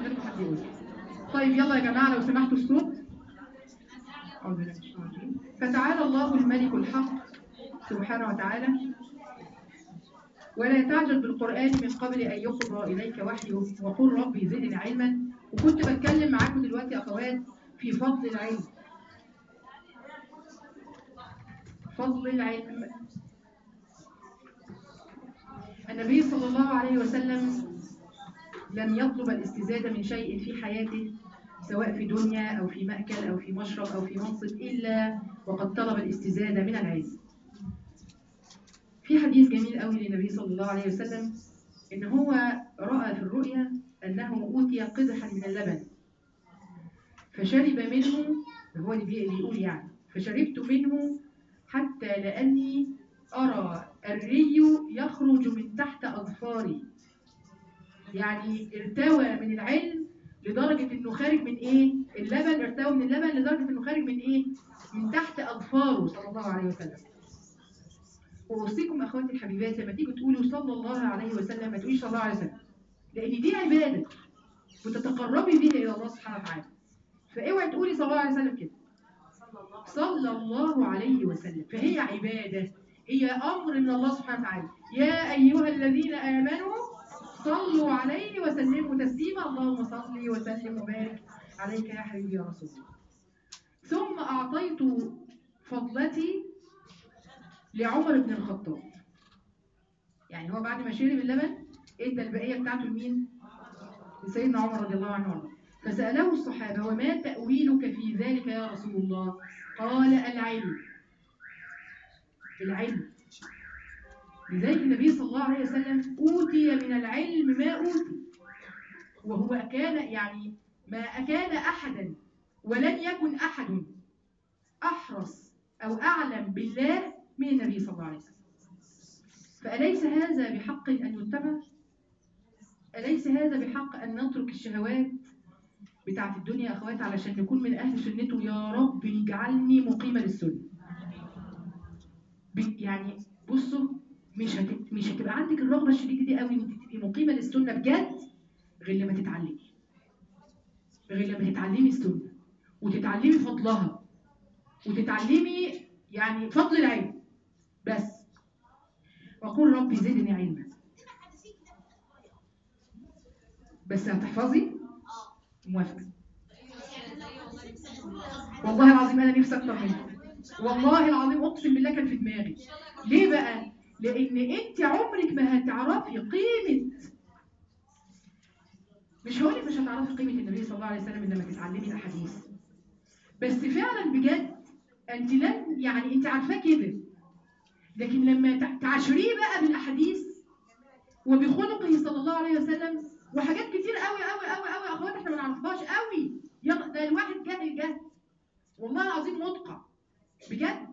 غير ما حد يقول طيب يلا يا جماعه لو سمحتوا الصوت أعوذ بالله من الشيطان الرجيم. فتعالى الله الملك الحق سبحانه وتعالى ولا تعجل بالقرآن من قبل أن يقضى إليك وحيه وقل ربي زدني علما وكنت بتكلم معاكم دلوقتي أخوات في فضل العلم فضل العلم النبي صلى الله عليه وسلم لم يطلب الاستزادة من شيء في حياته سواء في دنيا أو في مأكل أو في مشرب أو في منصب إلا وقد طلب الاستزادة من العلم في حديث جميل قوي للنبي صلى الله عليه وسلم إن هو رأى في الرؤيا أنه أوتي قدحا من اللبن فشرب منه هو اللي بي- اللي يقول يعني فشربت منه حتى لأني أرى الري يخرج من تحت أظفاري يعني ارتوى من العلم لدرجة انه خارج من ايه اللبن ارتوى من اللبن لدرجة انه خارج من ايه من تحت اظفاره صلى الله عليه وسلم واوصيكم اخواتي الحبيبات لما تيجوا تقولوا صلى الله عليه وسلم ما تقوليش صلى الله عليه وسلم لان دي عبادة وتتقربي بيها الى الله سبحانه وتعالى فاوعي تقولي صلى الله عليه وسلم كده صلى الله عليه وسلم فهي عبادة هي امر من الله سبحانه وتعالى يا ايها الذين امنوا صلوا عليه وسلموا تسليما اللهم صل وسلم وبارك عليك يا حبيبي يا رسول الله ثم أعطيت فضلتي لعمر بن الخطاب يعني هو بعد ما شرب اللبن ادى البقية بتاعته لمين؟ لسيدنا عمر رضي الله عنه وارضاه فسأله الصحابة وما تأويلك في ذلك يا رسول الله؟ قال العلم العلم لذلك النبي صلى الله عليه وسلم أوتي من العلم ما أوتي وهو كان يعني ما كان أحدا ولن يكن أحد أحرص أو أعلم بالله من النبي صلى الله عليه وسلم فأليس هذا بحق أن يتبع؟ أليس هذا بحق أن نترك الشهوات بتاعت الدنيا يا أخوات علشان نكون من أهل سنته يا رب اجعلني مقيمة للسنة ب- يعني بصوا مش هت... مش هتبقى عندك الرغبه الشديده دي قوي ان انت تبقي مقيمه للسنه بجد غير لما تتعلمي غير لما تتعلمي السنه وتتعلمي فضلها وتتعلمي يعني فضل العلم بس وقل ربي زدني علما بس هتحفظي موافقه والله العظيم انا نفسي اكتر منك والله العظيم اقسم بالله كان في دماغي ليه بقى لان انت عمرك ما هتعرفي قيمه مش هقولك مش هتعرفي قيمه النبي صلى الله عليه وسلم إلا لما تتعلمي الاحاديث بس فعلا بجد انت لن يعني انت عارفاه كده لكن لما تع- تعاشريه بقى بالاحاديث وبخلقه صلى الله عليه وسلم وحاجات كتير قوي قوي قوي قوي اخوات احنا ما نعرفهاش قوي يلا ده الواحد جاهل جهل والله العظيم متقع بجد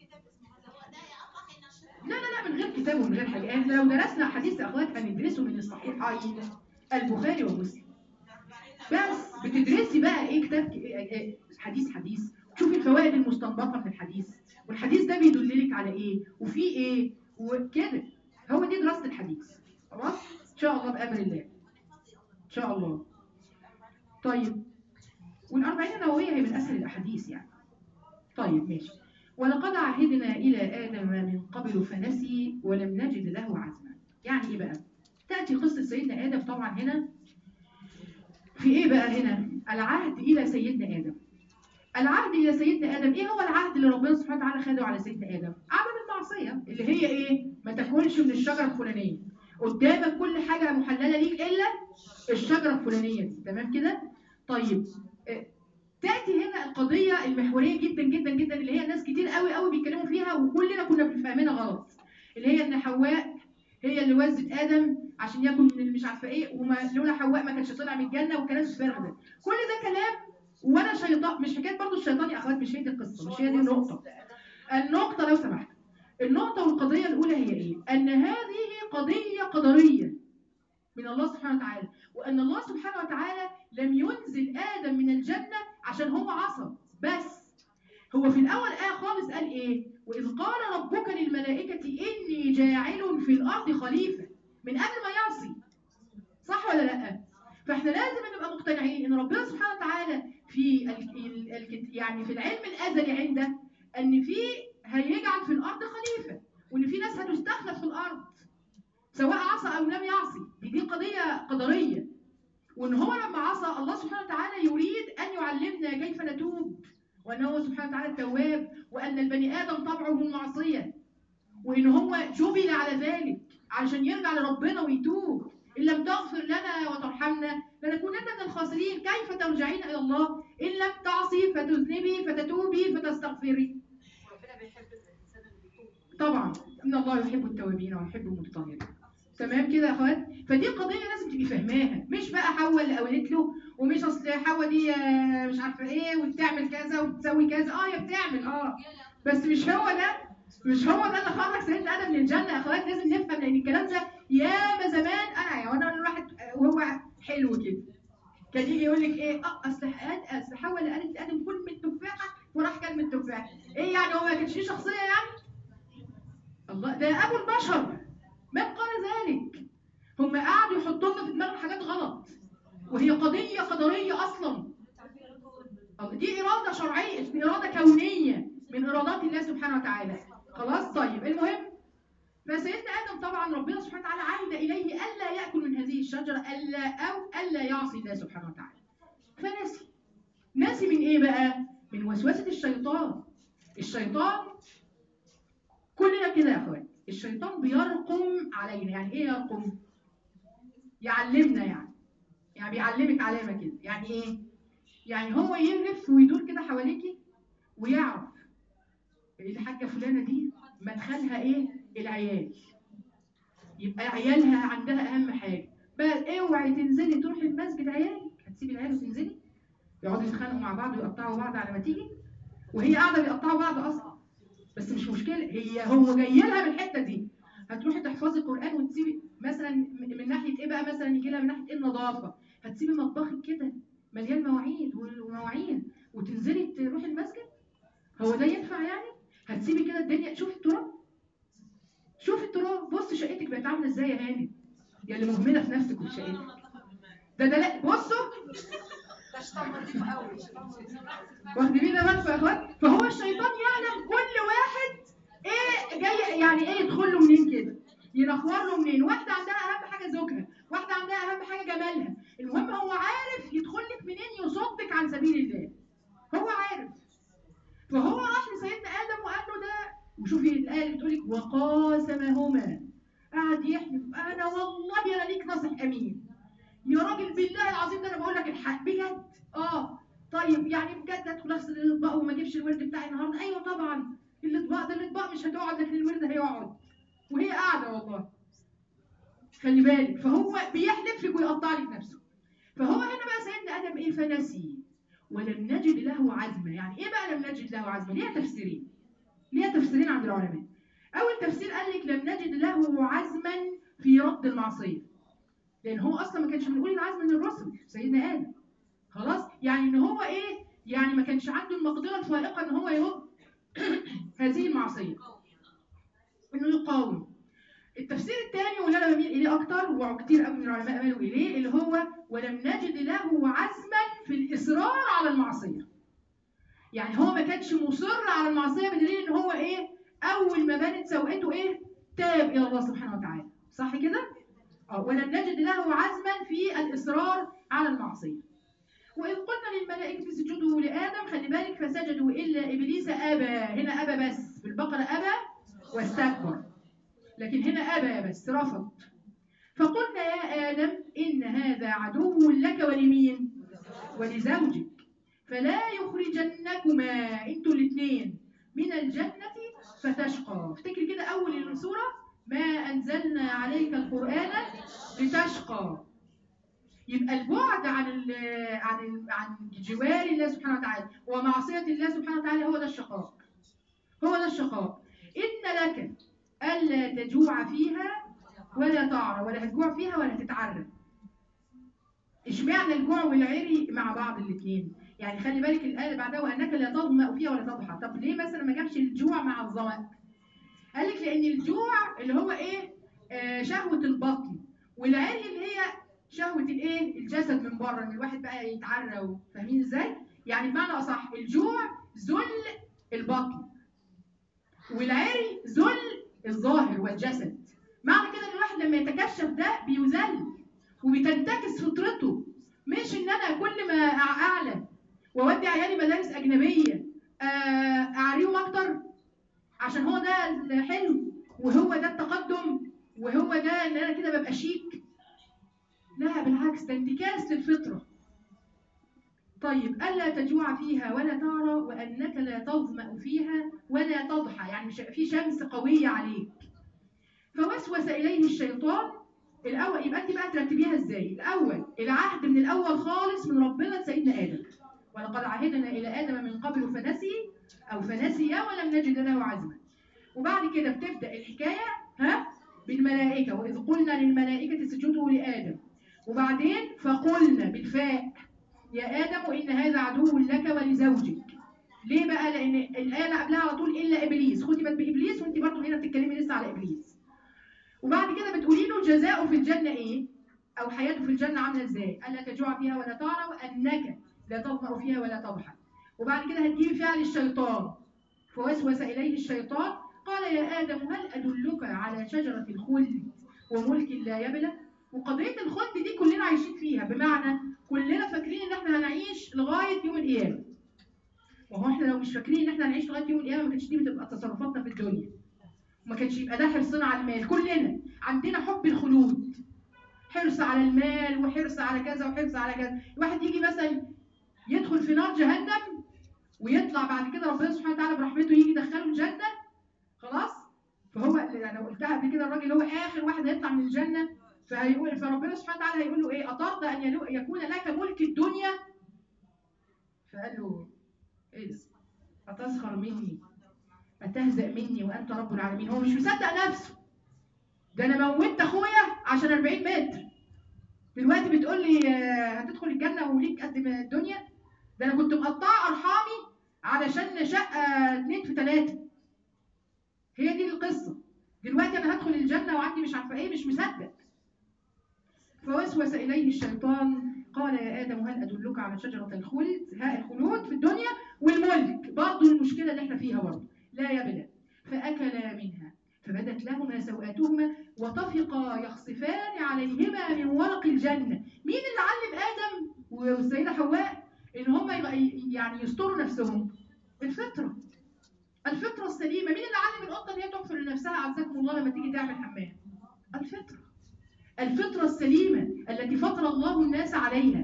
لا لا لا من غير كتاب ومن غير حاجه احنا لو درسنا حديث اخوات هندرسه من الصحيحين البخاري ومسلم بس بتدرسي بقى ايه كتاب ك- إيه- إيه حديث حديث تشوفي الفوائد المستنبطه من الحديث والحديث ده بيدللك على ايه وفي ايه وكده هو دي دراسه الحديث خلاص ان شاء الله بامر الله ان شاء الله طيب والأربعين النووية هي من أسهل الأحاديث يعني طيب ماشي ولقد عهدنا إلى آدم من قبل فنسي ولم نجد له عزما يعني إيه بقى؟ تأتي قصة سيدنا آدم طبعا هنا في إيه بقى هنا؟ العهد إلى سيدنا آدم العهد إلى سيدنا آدم إيه هو العهد اللي ربنا سبحانه وتعالى خده على سيدنا آدم؟ عدم المعصية اللي هي إيه؟ ما تاكلش من الشجرة الفلانية قدامك كل حاجة محللة ليك إلا الشجرة الفلانية دي تمام كده؟ طيب آه، تأتي هنا القضية المحورية جدا جدا جدا اللي هي الناس كتير قوي قوي بيتكلموا فيها وكلنا كنا بنفهمها غلط اللي هي ان حواء هي اللي وزت ادم عشان ياكل من اللي مش عارفه ايه وما لولا حواء ما كانش طلع من الجنه والكلام الفارغ ده كل ده كلام وانا شيطان مش حكايه برضه الشيطان يا اخوات مش هي دي القصه مش هي دي النقطه النقطه لو سمحت النقطه والقضيه الاولى هي ايه ان هذه قضيه قدريه من الله سبحانه وتعالى وان الله سبحانه وتعالى لم ينزل ادم من الجنه عشان هو عصى بس هو في الاول ايه خالص قال ايه واذ قال ربك للملائكه اني جاعل في الارض خليفه من قبل ما يعصي صح ولا لا فاحنا لازم نبقى مقتنعين ان ربنا سبحانه وتعالى في ال ال ال يعني في العلم الازلي عنده ان في هيجعل في الارض خليفه وان في ناس هتستخلف في الارض سواء عصى او لم يعصي دي, دي قضيه قدريه وان هو لما عصى الله سبحانه وتعالى يريد ان يعلمنا كيف نتوب وان هو سبحانه وتعالى التواب وان البني ادم طبعه المعصيه وان هو جبل على ذلك علشان يرجع لربنا ويتوب ان لم تغفر لنا وترحمنا لنكونن من الخاسرين كيف ترجعين الى الله ان لم تعصي فتذنبي فتتوبي فتستغفري ربنا بيحب الانسان اللي بيتوب طبعا ان الله يحب التوابين ويحب المتطهرين تمام كده يا اخوات فدي قضيه لازم تبقي فاهماها مش بقى حواء اللي قالت له ومش اصل حواء دي آه، مش عارفه ايه وبتعمل كذا وبتسوي كذا اه هي بتعمل اه بس مش هو ده مش هو ده اللي خرج سيدنا ادم من الجنه يا اخوات لازم نفهم لان الكلام ده ياما زمان انا يا وانا الواحد وهو حلو كده كان يجي يقول لك ايه اه اصل آد- اصل حواء اللي قالت لادم كل من التفاحه وراح كل من التفاحه ايه يعني هو ما كانش فيه شخصيه يعني الله ده ابو البشر من قال ذلك هم قعدوا يحطوا لنا في دماغنا حاجات غلط وهي قضيه قدريه اصلا الله، دي اراده شرعيه دي اراده كونيه من ارادات الله سبحانه وتعالى خلاص طيب المهم فسيدنا ادم طبعا ربنا سبحانه وتعالى عهد اليه الا ياكل من هذه الشجره الا او الا يعصي الله سبحانه وتعالى فنسي نسي من ايه بقى من وسوسه الشيطان الشيطان كلنا كده يا اخوان الشيطان بيرقم علينا يعني ايه يرقم يعلمنا يعني يعني بيعلمك علامه كده يعني ايه يعني هو يلف ويدور كده حواليكي ويعرف الحاجه فلانه دي مدخلها ايه العيال يبقى عيالها عندها اهم حاجه بقى اوعي تنزلي تروحي المسجد عيالك هتسيبي العيال وتنزلي يقعدوا يتخانقوا مع بعض ويقطعوا بعض على ما تيجي وهي قاعده بيقطعوا بعض اصلا بس مش مشكله هي هو جاي لها من الحته دي هتروحي تحفظي القران وتسيبي مثلا من من ناحيه ايه بقى مثلا يجي لها من ناحيه ايه النظافه هتسيبي مطبخك كده مليان مواعين ومواعين وتنزلي تروحي المسجد هو ده ينفع يعني هتسيبي كده الدنيا شوفي التراب شوفي التراب بص شقتك بقت عامله ازاي يا هاني يا اللي مهمله في نفسك وفي شقتك ده ده لا بصوا ده شيطان نظيف قوي شيطان نظيف واخدين بالنا بالكم يا اخوات فهو الشيطان يعلم كل واحد ايه جاي يعني ايه يدخل له منين كده ينخور له منين واحده عندها اهم حاجه زوجها واحده عندها اهم حاجه جمالها المهم هو عارف يدخل لك منين يصدك عن سبيل الله هو عارف فهو راح لسيدنا ادم وقال له ده وشوفي الايه اللي بتقول لك وقاسمهما قعد يحلف انا والله انا ليك ناصح امين يا راجل بالله العظيم ده انا بقول لك الحق بجد اه طيب يعني بجد ادخل اغسل الاطباق وما اجيبش الورد بتاعي النهارده ايوه طبعا الاطباق ده الاطباق مش هتقعد لكن الورد هيقعد وهي قاعده والله خلي بالك فهو بيحلف لك ويقطع لك نفسه فهو هنا بقى سيدنا ادم ايه فنسي ولم نجد له عزما يعني ايه بقى لم نجد له عزما ليها تفسيرين ليها تفسيرين عند العلماء اول تفسير قال لك لم نجد له عزما في رد المعصيه لان هو اصلا ما كانش من اولي العزم من الرسل سيدنا ادم خلاص يعني ان هو ايه يعني ما كانش عنده المقدره الفائقه ان هو يرد هذه المعصيه انه يقاوم التفسير الثاني واللي انا بميل اليه اكتر وكتير قوي من العلماء مالوا اليه اللي هو ولم نجد له عزما في الاصرار على المعصيه يعني هو ما كانش مصر على المعصيه بدليل ان هو ايه اول ما بانت سوءته ايه تاب الى الله سبحانه وتعالى صح كده اه ولم نجد له عزما في الاصرار على المعصيه وإذ قلنا للملائكة اسجدوا لآدم خلي بالك فسجدوا إلا إبليس أبى هنا أبى بس في البقرة أبى واستكبر لكن هنا أبى بس رفض فقلنا يا آدم إن هذا عدو لك ولمين ولزوجك فلا يخرجنكما انتوا الاثنين من الجنة فتشقى افتكر كده أول السورة ما أنزلنا عليك القرآن لتشقى يبقى البعد عن ال عن ال عن جوار الله سبحانه وتعالى ومعصية الله سبحانه وتعالى هو ده الشقاء هو ده الشقاء إن لك ألا تجوع فيها ولا تعرى ولا هتجوع فيها ولا تتعرى اشمعنى الجوع والعري مع بعض الاثنين يعني خلي بالك الآية اللي بعدها وأنك لا تظمأ فيها ولا تضحى طب ليه مثلا ما جابش الجوع مع الظمأ قال لك لأن الجوع اللي هو إيه آه شهوة البطن والعري اللي هي شهوه الايه الجسد من بره ان الواحد بقى يتعرى و- فاهمين ازاي يعني بمعنى اصح الجوع ذل البطن والعري ذل الظاهر والجسد معنى كده ان الواحد لما يتكشف ده بيذل وبتنتكس فطرته مش ان انا كل ما أع- اعلى واودي عيالي مدارس اجنبيه آه، اعريهم اكتر عشان هو ده الحلو وهو ده التقدم وهو ده ان انا كده ببقى شيك لا بالعكس ده انتكاس للفطره طيب الا تجوع فيها ولا تعرى وانك لا تظما فيها ولا تضحى يعني مش في شمس قويه عليك فوسوس اليه الشيطان الاول يبقى انت بقى ترتبيها ازاي الاول العهد من الاول خالص من ربنا لسيدنا ادم ولقد عهدنا الى ادم من قبل فنسي او فنسي ولم نجد له عزما وبعد كده بتبدا الحكايه ها بالملائكه واذ قلنا للملائكه اسجدوا لادم وبعدين فقلنا بالفاء يا ادم ان هذا عدو لك ولزوجك ليه بقى لان الايه اللي قبلها على طول الا ابليس خدي بالك بابليس وانت برضه هنا بتتكلمي لسه على ابليس وبعد كده بتقولي له جزاؤه في الجنه ايه او حياته في الجنه عامله ازاي الا تجوع فيها ولا تعرى وانك لا تظمأ فيها ولا تضحى وبعد كده هتجيبي فعل الشيطان فوسوس اليه الشيطان قال يا ادم هل ادلك على شجره الخلد وملك لا يبلى وقضيه الخلد دي كلنا عايشين فيها بمعنى كلنا فاكرين ان احنا هنعيش لغايه يوم القيامه وهو احنا لو مش فاكرين ان احنا هنعيش لغايه يوم القيامه ما كانتش دي بتبقى تصرفاتنا في الدنيا ما كانش يبقى ده حرصنا على المال كلنا عندنا حب الخلود حرص على المال وحرص على كذا وحرص على كذا الواحد يجي مثلا يدخل في نار جهنم ويطلع بعد كده ربنا سبحانه وتعالى برحمته يجي يدخله الجنه خلاص فهو انا قلتها قبل كده الراجل هو اخر واحد هيطلع من الجنه فهيقول فربنا سبحانه وتعالى هيقول له ايه اترضى ان يلو- يكون لك ملك الدنيا فقال له ايه ده اتسخر مني أتهزأ مني وأنت رب العالمين هو مش مصدق نفسه ده أنا موتت أخويا عشان 40 متر دلوقتي بتقول لي آه، هتدخل الجنة وليك قد ما الدنيا ده أنا كنت مقطعة أرحامي علشان شقة اتنين في تلاتة هي دي القصة دلوقتي أنا هدخل الجنة وعندي مش عارفة إيه مش مصدق فوسوس إليه الشيطان قال يا آدم هل أدلك على شجرة الخلد ها الخلود في الدنيا والملك برضه المشكلة اللي احنا فيها برضه لا يبلى فأكلا منها فبدت لهما سوآتهما وطفقا يخصفان عليهما من ورق الجنة مين اللي علم آدم والسيدة حواء إن هم يبقى- يعني يستروا نفسهم الفطرة الفطرة السليمة مين اللي علم القطة إن هي تحفر لنفسها عزكم الله لما تيجي تعمل حمام الفطرة الفطرة السليمة التي فطر الله الناس عليها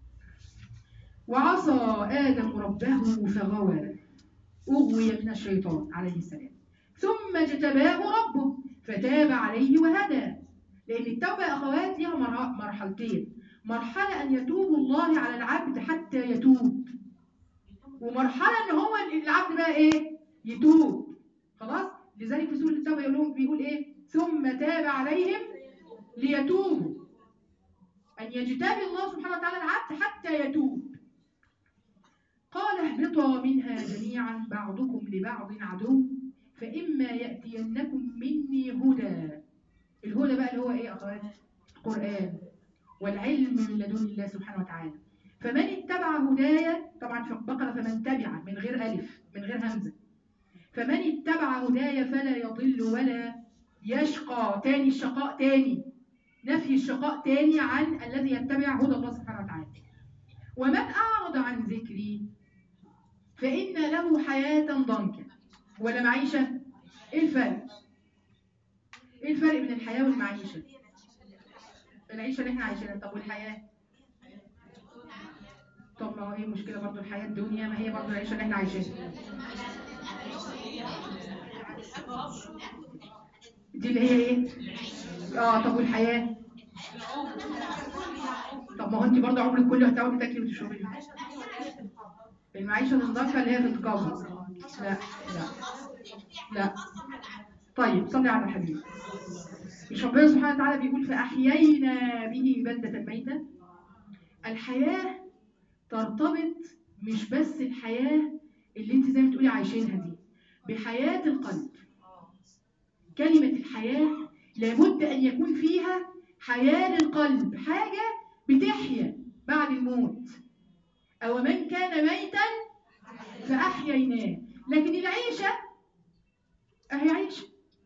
وعصى آدم ربه فغوى أغوي من الشيطان عليه السلام ثم اجتباه ربه فتاب عليه وهدى لأن التوبة يا أخوات ليها مرح- مرحلتين مرحلة أن يتوب الله على العبد حتى يتوب ومرحلة أن هو العبد بقى إيه يتوب خلاص لذلك في سورة التوبة يقول لهم بيقول إيه ثم تاب عليهم ليتوبوا أن يجتبي الله سبحانه وتعالى العبد حتى يتوب قال اهبطا منها جميعا بعضكم لبعض عدو فإما يأتينكم مني هدى الهدى بقى اللي هو ايه يا اخوات القرآن والعلم من لدن الله سبحانه وتعالى فمن اتبع هدايا طبعا في البقرة فمن تبع من غير ألف من غير همزة فمن اتبع هدايا فلا يضل ولا يشقى تاني الشقاء تاني نفي الشقاء تاني عن الذي يتبع هدى الله سبحانه وتعالى ومن أعرض عن ذكري فإن له حياة ضنكا ولا معيشة إيه الفرق؟ إيه الفرق بين الحياة والمعيشة؟ العيشة اللي إحنا عايشينها طب والحياة؟ طب ما هو إيه المشكلة برضه الحياة الدنيا ما هي برضه العيشة اللي إحنا عايشينها دي اللي هي إيه؟ آه طب والحياة؟ طب ما هو أنت برضه عمرك كله هتقعدي تاكلي وتشربي المعيشة الضنكة اللي هي في القبر لا لا لا طيب صلي على الحبيب مش ربنا سبحانه وتعالى بيقول فأحيينا به بلدة ميتة الحياة ترتبط مش بس الحياة اللي انت زي ما تقولي عايشينها دي بحياة القلب كلمة الحياة لابد أن يكون فيها حياة للقلب حاجة بتحيا بعد الموت أو من كان ميتا فأحييناه لكن العيشة أهي عيشة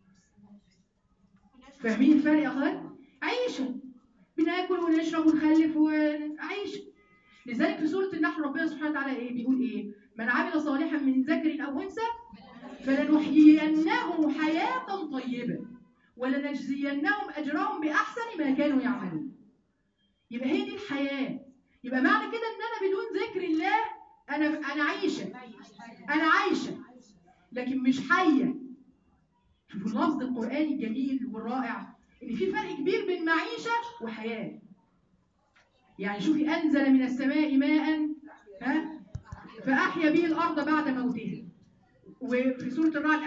فاهمين الفرق يا أخوات؟ عيشة بناكل ونشرب ونخلف وعيشة لذلك في سورة النحل ربنا سبحانه وتعالى إيه بيقول إيه؟ من عمل صالحا من ذكر أو أنثى فلنحيينه حياة طيبة ولنجزينهم أجرهم بأحسن ما كانوا يعملون يبقى هي دي الحياة يبقى معنى كده إن أنا بدون ذكر الله أنا أنا عايشة أنا عايشة لكن مش حية شوفوا اللفظ القرآني الجميل والرائع إن في فرق كبير بين معيشة وحياة يعني شوفي أنزل من السماء ماء ها فأحيا به الأرض بعد موتها وفي سورة الرعد